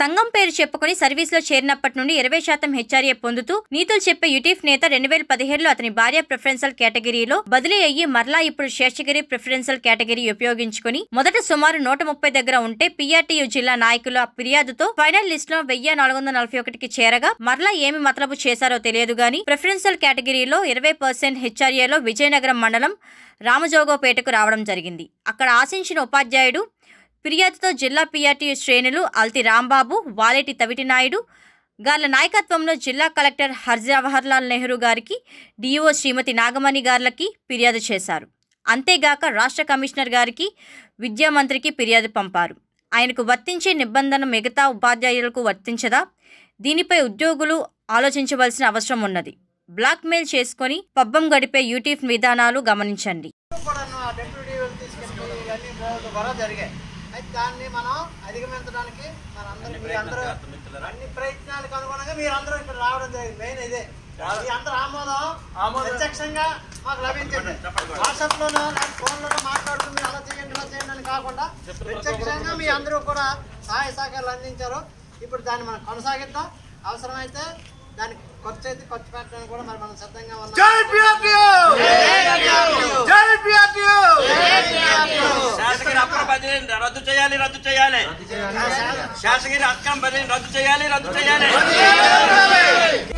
సంఘం పేరు చెప్పుకుని సర్వీస్లో చేరినప్పటి నుండి ఇరవై శాతం హెచ్ఆర్ఏ పొందుతూ నీతులు చెప్పే యుటీఫ్ నేత రెండు వేల పదిహేడులో అతని భార్య ప్రిఫరెన్షియల్ కేటగిరీలో బదిలీ అయ్యి మరలా ఇప్పుడు శేషగిరి ప్రిఫరెన్షియల్ కేటగిరీ ఉపయోగించుకుని మొదట సుమారు నూట ముప్పై దగ్గర ఉంటే పిఆర్టీయు జిల్లా నాయకుల ఫిర్యాదుతో ఫైనల్ లిస్ట్ లో వెయ్యి నాలుగు వందల నలభై ఒకటికి చేరగా మరలా ఏమి మతలబు చేశారో తెలియదు గాని ప్రిఫరెన్షియల్ కేటగిరీలో ఇరవై పర్సెంట్ హెచ్ఆర్ఏలో విజయనగరం మండలం రామజోగోపేటకు రావడం జరిగింది అక్కడ ఆశించిన ఉపాధ్యాయుడు ఫిర్యాదుతో జిల్లా పిఆర్టీయు శ్రేణులు అల్తి రాంబాబు వాలేటి తవిటి నాయుడు గార్ల నాయకత్వంలో జిల్లా కలెక్టర్ హర్జవహర్లాల్ నెహ్రూ గారికి డిఈఓ శ్రీమతి నాగమణి గార్లకి ఫిర్యాదు చేశారు అంతేగాక రాష్ట్ర కమిషనర్ గారికి విద్యామంత్రికి ఫిర్యాదు పంపారు ఆయనకు వర్తించే నిబంధన మిగతా ఉపాధ్యాయులకు వర్తించదా దీనిపై ఉద్యోగులు ఆలోచించవలసిన అవసరం ఉన్నది బ్లాక్మెయిల్ చేసుకొని పబ్బం గడిపే యూటీఫ్ విధానాలు గమనించండి కూడా డెప్యూటీ తీసుకెళ్ళి ఇవన్నీ గొడవలు గొడవ జరిగాయి అయితే దాన్ని మనం అధిగమించడానికి మనందరూ మీరందరూ అన్ని ప్రయత్నాలకు అనుగుణంగా మీరందరూ ఇక్కడ రావడం జరిగింది మెయిన్ ఇదే మీ అందరూ ఆమోదం ప్రత్యక్షంగా మాకు లభించింది వాట్సాప్ లోనో ఫోన్ లోనో మాట్లాడుతూ మీరు అలా చేయండి ఇలా చేయండి అని కాకుండా ప్రత్యక్షంగా మీ అందరూ కూడా సహాయ సహకారాలు అందించారు ఇప్పుడు దాన్ని మనం కొనసాగిద్దాం అవసరమైతే దానికి ఖర్చు అయితే ఖర్చు పెట్టడానికి కూడా మరి మనం సిద్ధంగా ఉన్నాం జై పిఆర్టీయూ జై పిఆర్టీయూ శాసగిరి అక్రమ బదిలీని రద్దు చేయాలి రద్దు చేయాలి శాసగిరి అక్రమ బదిలీని రద్దు చేయాలి రద్దు చేయాలి